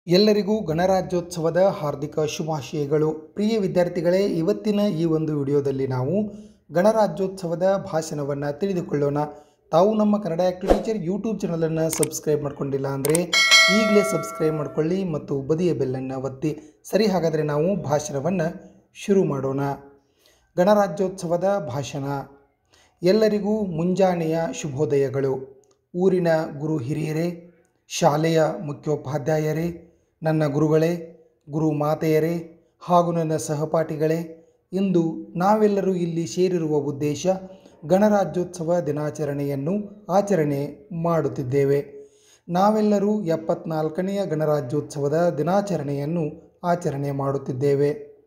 ಎಲ್ಲರಿಗೂ ಗಣರಾಜ್ಯೋತ್ಸವದ ಹಾರ್ದಿಕ ಶುಭಾಶಯಗಳು ಪ್ರಿಯ ವಿದ್ಯಾರ್ಥಿಗಳೇ ಇವತ್ತಿನ ಈ ಒಂದು ವಿಡಿಯೋದಲ್ಲಿ ನಾವು ಗಣರಾಜ್ಯೋತ್ಸವದ ಭಾಷಣವನ್ನು ತಿಳಿದುಕೊಳ್ಳೋಣ ತಾವು ನಮ್ಮ ಕನ್ನಡ ಆ್ಯಕ್ಟಿವ್ ಟೀಚರ್ ಯೂಟ್ಯೂಬ್ ಚಾನಲನ್ನು ಸಬ್ಸ್ಕ್ರೈಬ್ ಮಾಡ್ಕೊಂಡಿಲ್ಲ ಅಂದರೆ ಈಗಲೇ ಸಬ್ಸ್ಕ್ರೈಬ್ ಮಾಡ್ಕೊಳ್ಳಿ ಮತ್ತು ಬದಿಯ ಬೆಲ್ಲನ್ನು ಒತ್ತಿ ಸರಿ ಹಾಗಾದರೆ ನಾವು ಭಾಷಣವನ್ನು ಶುರು ಮಾಡೋಣ ಗಣರಾಜ್ಯೋತ್ಸವದ ಭಾಷಣ ಎಲ್ಲರಿಗೂ ಮುಂಜಾನೆಯ ಶುಭೋದಯಗಳು ಊರಿನ ಗುರು ಹಿರಿಯರೇ ಶಾಲೆಯ ಮುಖ್ಯೋಪಾಧ್ಯಾಯರೇ ನನ್ನ ಗುರುಗಳೇ ಗುರು ಮಾತೆಯರೇ ಹಾಗೂ ನನ್ನ ಸಹಪಾಠಿಗಳೇ ಇಂದು ನಾವೆಲ್ಲರೂ ಇಲ್ಲಿ ಸೇರಿರುವ ಉದ್ದೇಶ ಗಣರಾಜ್ಯೋತ್ಸವ ದಿನಾಚರಣೆಯನ್ನು ಆಚರಣೆ ಮಾಡುತ್ತಿದ್ದೇವೆ ನಾವೆಲ್ಲರೂ ಎಪ್ಪತ್ನಾಲ್ಕನೆಯ ಗಣರಾಜ್ಯೋತ್ಸವದ ದಿನಾಚರಣೆಯನ್ನು ಆಚರಣೆ ಮಾಡುತ್ತಿದ್ದೇವೆ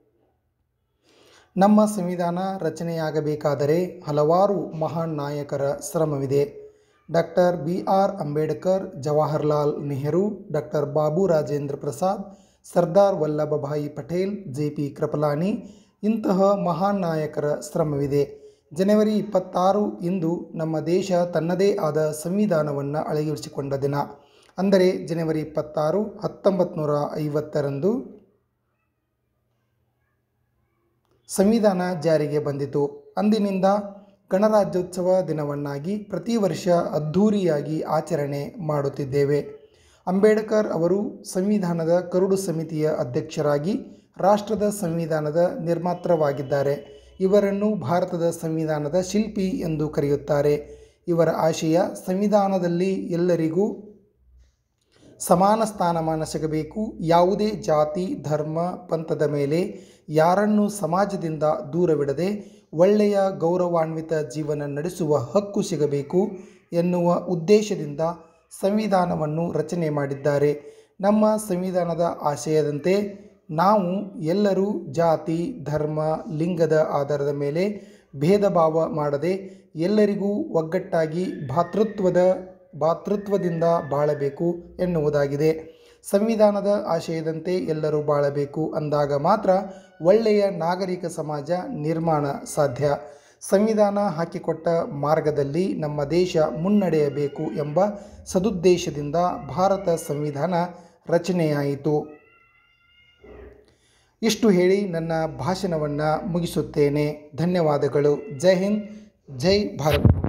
ನಮ್ಮ ಸಂವಿಧಾನ ರಚನೆಯಾಗಬೇಕಾದರೆ ಹಲವಾರು ಮಹಾನ್ ನಾಯಕರ ಶ್ರಮವಿದೆ doctor B R Ambedkar Jawaharlal Nehru doctor Babu Rajendra Prasad Sardar Vallabhbhai Patel J P Kripalani ಇಂತಹ ಮಹಾನ್ ನಾಯಕರ ಶ್ರಮವಿದೆ ಜನವರಿ ಇಪ್ಪತ್ತಾರು ಇಂದು ನಮ್ಮ ದೇಶ ತನ್ನದೇ ಆದ ಸಂವಿಧಾನವನ್ನು ಅಳವಡಿಸಿಕೊಂಡ ದಿನ ಅಂದರೆ ಜನವರಿ ಇಪ್ಪತ್ತಾರು ಹತ್ತೊಂಬತ್ತು ನೂರ ಐವತ್ತರಂದು ಸಂವಿಧಾನ ಜಾರಿಗೆ ಬಂದಿತು ಅಂದಿನಿಂದ ಗಣರಾಜ್ಯೋತ್ಸವ ದಿನವನ್ನಾಗಿ ಪ್ರತಿ ವರ್ಷ ಅದ್ಧೂರಿಯಾಗಿ ಆಚರಣೆ ಮಾಡುತ್ತಿದ್ದೇವೆ ಅಂಬೇಡ್ಕರ್ ಅವರು ಸಂವಿಧಾನದ ಕರಡು ಸಮಿತಿಯ ಅಧ್ಯಕ್ಷರಾಗಿ ರಾಷ್ಟ್ರದ ಸಂವಿಧಾನದ ನಿರ್ಮಾತೃವಾಗಿದ್ದಾರೆ ಇವರನ್ನು ಭಾರತದ ಸಂವಿಧಾನದ ಶಿಲ್ಪಿ ಎಂದು ಕರೆಯುತ್ತಾರೆ ಇವರ ಆಶಯ ಸಂವಿಧಾನದಲ್ಲಿ ಎಲ್ಲರಿಗೂ ಸಮಾನ ಸ್ಥಾನಮಾನ ಸಿಗಬೇಕು ಯಾವುದೇ ಜಾತಿ ಧರ್ಮ ಪಂಥದ ಮೇಲೆ ಯಾರನ್ನು ಸಮಾಜದಿಂದ ದೂರವಿಡದೆ ಒಳ್ಳೆಯ ಗೌರವಾನ್ವಿತ ಜೀವನ ನಡೆಸುವ ಹಕ್ಕು ಸಿಗಬೇಕು ಎನ್ನುವ ಉದ್ದೇಶದಿಂದ ಸಂವಿಧಾನವನ್ನು ರಚನೆ ಮಾಡಿದ್ದಾರೆ ನಮ್ಮ ಸಂವಿಧಾನದ ಆಶಯದಂತೆ ನಾವು ಎಲ್ಲರೂ ಜಾತಿ ಧರ್ಮ ಲಿಂಗದ ಆಧಾರದ ಮೇಲೆ ಭೇದ ಭಾವ ಮಾಡದೆ ಎಲ್ಲರಿಗೂ ಒಗ್ಗಟ್ಟಾಗಿ ಭಾತೃತ್ವದ ಭಾತೃತ್ವದಿಂದ ಬಾಳಬೇಕು ಎನ್ನುವುದಾಗಿದೆ ಸಂವಿಧಾನದ ಆಶಯದಂತೆ ಎಲ್ಲರೂ ಬಾಳಬೇಕು ಅಂದಾಗ ಮಾತ್ರ ಒಳ್ಳೆಯ ನಾಗರಿಕ ಸಮಾಜ ನಿರ್ಮಾಣ ಸಾಧ್ಯ ಸಂವಿಧಾನ ಹಾಕಿಕೊಟ್ಟ ಮಾರ್ಗದಲ್ಲಿ ನಮ್ಮ ದೇಶ ಮುನ್ನಡೆಯಬೇಕು ಎಂಬ ಸದುದ್ದೇಶದಿಂದ ಭಾರತ ಸಂವಿಧಾನ ರಚನೆಯಾಯಿತು ಇಷ್ಟು ಹೇಳಿ ನನ್ನ ಭಾಷಣವನ್ನು ಮುಗಿಸುತ್ತೇನೆ ಧನ್ಯವಾದಗಳು ಜೈ ಹಿಂದ್ ಜೈ ಭಾರತ್